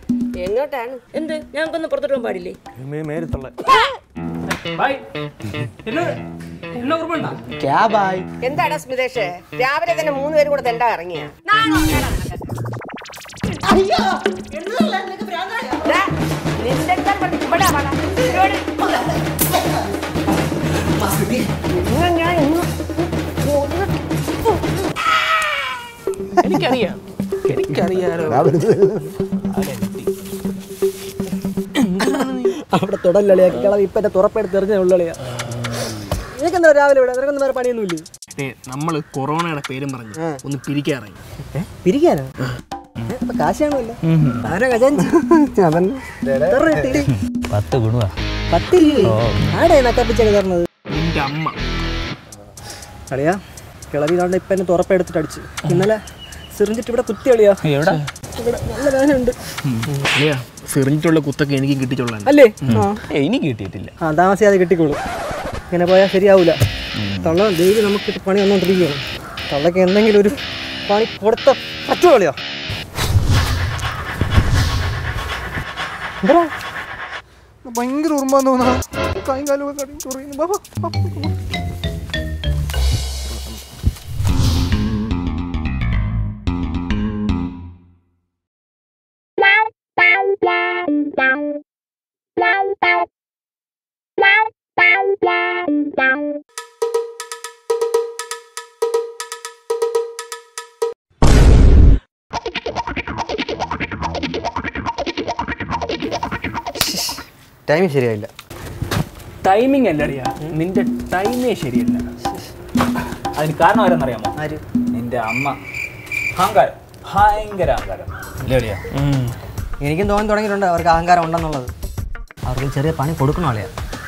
എങ്ങോട്ടാണ് എന്ത് ഞങ്ങൾക്കൊന്ന് പുറത്തോട്ട് പോകാൻ പാടില്ലേ മേരുത്തുള്ള ബായ് എന്നെ എന്നെ ഓർമ്മ ക്യാ ബായ് എന്താടാ സ്മിതേഷ് രാവിലെ തന്നെ മൂന്ന് പേരും കൂടെ തെണ്ടാ ഇറങ്ങിയ നിന്റെ അടുത്താണ് പറഞ്ഞത്. ഇവിടെ വാടാ. ഇവിടെ. ഇന്ന് ഞാൻ ഇന്ന് എനിക്കറിയാം എനിക്കറിയാലോ അവിടെ തുടലളിയാ കിളവ് ഇപ്പൊ എന്റെ തുറപ്പെടുത്ത് എറിഞ്ഞ ഉള്ളളിയാ നിനക്കെന്താ രാവിലെ ഇവിടെ നിനക്കൊന്നും വേറെ പണിയൊന്നുമില്ലേ നമ്മള് കൊറോണയുടെ പേരും പറഞ്ഞു ഒന്ന് പിരിക്കാറായി പിരിക്കാനോ അപ്പൊ കാശ് കാണുമല്ല ആരാ ഖജാൻജി എത്ര കിട്ടി? പത്ത് ഗുണവാ പത്തില്ലേ ആടെ നക്കപ്പിച്ചൊക്കെ തരണത് നിന്റെ അമ്മ കളിയാ കിളവി ഇതാണ്ട് ഇപ്പൊ എന്നെ തുറപ്പെടുത്തിട്ട് അടിച്ചു ഇന്നലെ സിറിഞ്ചിട്ട് ഇവിടെ കുത്തി കളിയാ എവിടെ ഇവിടെ നല്ല വേദനയുണ്ട് അല്ലയാ സിറിഞ്ഞിട്ടുള്ള കുത്തൊക്കെ എനിക്ക് കിട്ടിച്ചോളാൻ അല്ലേ ആ എനിക്ക് കിട്ടിയിട്ടില്ല ആ താമസിയാതെ കിട്ടിക്കോളും ഇങ്ങനെ പോയാൽ ശരിയാവൂല തള്ള ഡെയിലി നമുക്ക് പണി വന്നുകൊണ്ടിരിക്കുകയാണ് തള്ളക്ക് എന്തെങ്കിലും ഒരു പണി കൊടുത്ത പറ്റുമോ ഭയങ്കര ഓർമ്മ തോന്നാ കൈയും കാലും ഒക്കെ കടിഞ്ഞ് ചൊറിയുന്നു. ബാ, ബാ, ബാ. ടൈമിങ് ശരിയായില്ല ടൈമിംഗ് അല്ലടിയാ നിന്റെ ടൈമേ ശരിയല്ല അതിന് കാരണം ആരെന്നറിയാമോ ആര് നിന്റെ അമ്മ അഹങ്കാരം ഭയങ്കര അഹങ്കാരം ഇല്ലേടിയാ എനിക്കും തോന്നി തുടങ്ങിയിട്ടുണ്ട് അവർക്ക് അഹങ്കാരം ഉണ്ടെന്നുള്ളത് അവർക്ക് ചെറിയ പണി കൊടുക്കണോ അല്ലയാ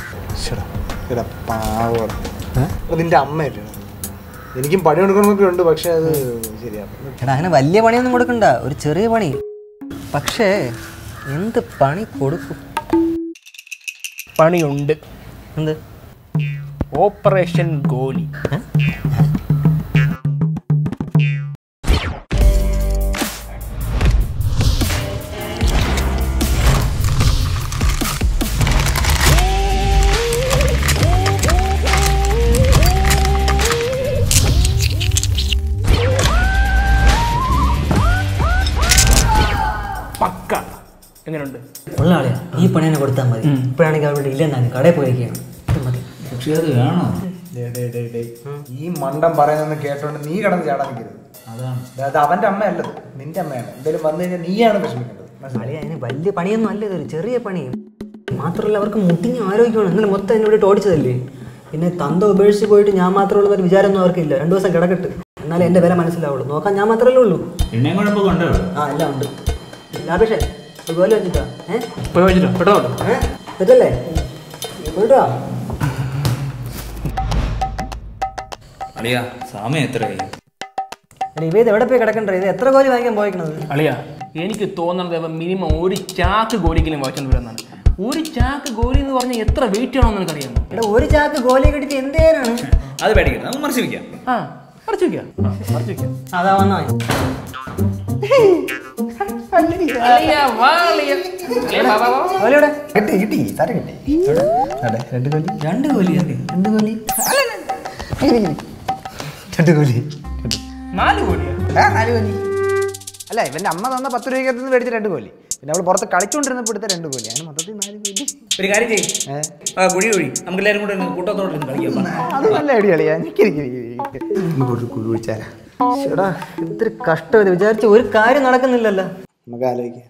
നിന്റെ അമ്മയല്ലേ എനിക്കും പണി കൊടുക്കണമെന്നൊക്കെ ഉണ്ട് പക്ഷെ അത് ശരിയാ എടാ അങ്ങനെ വലിയ പണിയൊന്നും കൊടുക്കണ്ട ഒരു ചെറിയ പണി പക്ഷേ എന്ത് പണി കൊടുക്കും പണിയുണ്ട് എന്ത് ഓപ്പറേഷൻ ഗോലി പക്ക എങ്ങനെയുണ്ട് ഉള്ള ആളെയാ ഈ പണി തന്നെ കൊടുത്താൽ മതി ഇപ്പോഴാണെങ്കിൽ അവിടെ ഇല്ലെന്നാണ് കടയിൽ പോയിരിക്കുകയാണ് ഇത് മതി പക്ഷെ അത് വേണോ ഈ മണ്ടം പറയുന്നൊന്ന് കേട്ടോണ്ട് നീ കിടന്ന് ചാടാൻ നിൽക്കരുത് അതാണ് അത് അവന്റെ അമ്മയല്ലത് നിന്റെ അമ്മയാണ് എന്തായാലും വന്നു കഴിഞ്ഞാൽ നീയാണ് വിഷമിക്കേണ്ടത് മനസ്സിലായോ? അളിയ അതിന് വലിയ പണിയൊന്നും അല്ല ഇതൊരു ചെറിയ പണി മാത്രമല്ല അവർക്ക് മുട്ടിഞ്ഞ ആരോഗ്യമാണ് ഇന്നലെ മൊത്തം എന്നോട് ഓടിച്ചതല്ലേ പിന്നെ തന്ത ഉപേക്ഷിച്ച് പോയിട്ട് ഞാൻ മാത്രമുള്ള ഒരു വിചാരമൊന്നും അവർക്കില്ല രണ്ടു ദിവസം കിടക്കട്ട് എന്നാലേ എൻ്റെ വില മനസ്സിലാവുള്ളൂ നോക്കാൻ ഞാൻ മാത്രമല്ലേ ഉള്ളൂ എണ്ണയും കൂടെ ഇപ്പൊ കൊണ്ടോ ആ എല്ലാം ഉണ്ട് ലാഭേഷേ സുഖമല്ലേ വെച്ചിട്ടാ ഏ പോയി വെച്ചിട്ടോ പെട്ടോ ഏ തെറ്റല്ലേ പോയിട്ട് വാ അളിയാ സമയം എത്രയായി എടാ ഇവ ഇത് എവിടെ പോയി കിടക്കണ്ടേ ഇത് എത്ര കോലി വാങ്ങിക്കാൻ പോയിക്കണത് അളിയ എനിക്ക് തോന്നുന്നത് മിനിമം ഒരു ചാക്ക് ഗോലിക്കെങ്കിലും വായിച്ചോണ്ട് വരുന്നതാണ് ഒരു ചാക്ക് ഗോലി എന്ന് പറഞ്ഞാൽ എത്ര വെയിറ്റ് ആണോ എന്ന് അറിയാമോ എടാ ഒരു ചാക്ക് ഗോലി കടിച്ച് എന്തേനാണ് അത് പേടിക്കണ്ട നമുക്ക് മറിച്ച് വെക്കാം ആ മറിച്ച് വെക്കാം ആ, മറിച്ച് വെക്കാം അതാ വന്നാ അളിയ, വാ, അളിയ. അളിയ, വാ, വാ, വാ. ഗോലിയുടെ കിട്ടി കിട്ടി തര കിട്ടി അതെ രണ്ട് കോലി രണ്ട് കോലി രണ്ട് കോലി രണ്ട് കോലി നാല് കോടിയാ ആ, നാല് കോലി അല്ല ഇവന്റെ അമ്മ തന്ന പത്ത് രൂപയ്ക്കകത്ത് നിന്ന് മേടിച്ച രണ്ട് കോലി പിന്നെ അവൾ പുറത്ത് കളിച്ചുകൊണ്ടിരുന്നപ്പോൾ എടുത്ത രണ്ട് കോലി അങ്ങനെ മൊത്തത്തിൽ നാല് കോലി ഒരു കാര്യം ചെയ്യും ഏ? ആ കുഴി കുഴി നമുക്ക് എല്ലാവരും കൂടെ ഒന്ന് കൂട്ടത്തോടെ ഇരുന്ന് കളിക്കാം അത് നല്ല ഐഡിയ കളിയാ ഒരു കുഴി കുഴിച്ചാലാ എടാ എന്തൊരു കഷ്ടം ഇത് വിചാരിച്ച ഒരു കാര്യം നടക്കുന്നില്ലല്ലോ നമുക്ക് ആലോചിക്കാം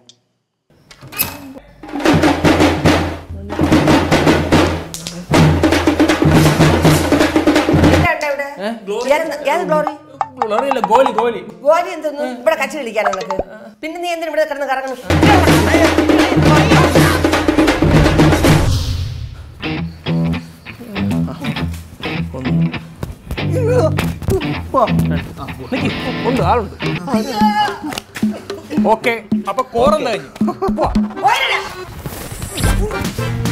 എന്താ ഉണ്ട് ഇവിടെ? ഏത്- ഏത് ഗ്ലോറി അറിയില്ല ഗോലി ഗോലി ഗോലി എന്തൊന്നു ഇവിടെ കച്ചി കളിക്കാനോ നിനക്ക് പിന്നെ നീ എന്തിനാ ഇവിടെ കിടന്ന് കറങ്ങണം നിക്ക് ഉണ്ട് ആളുണ്ട് ഓക്കെ അപ്പൊ കോറം കഴിഞ്ഞു പോയിരടാ.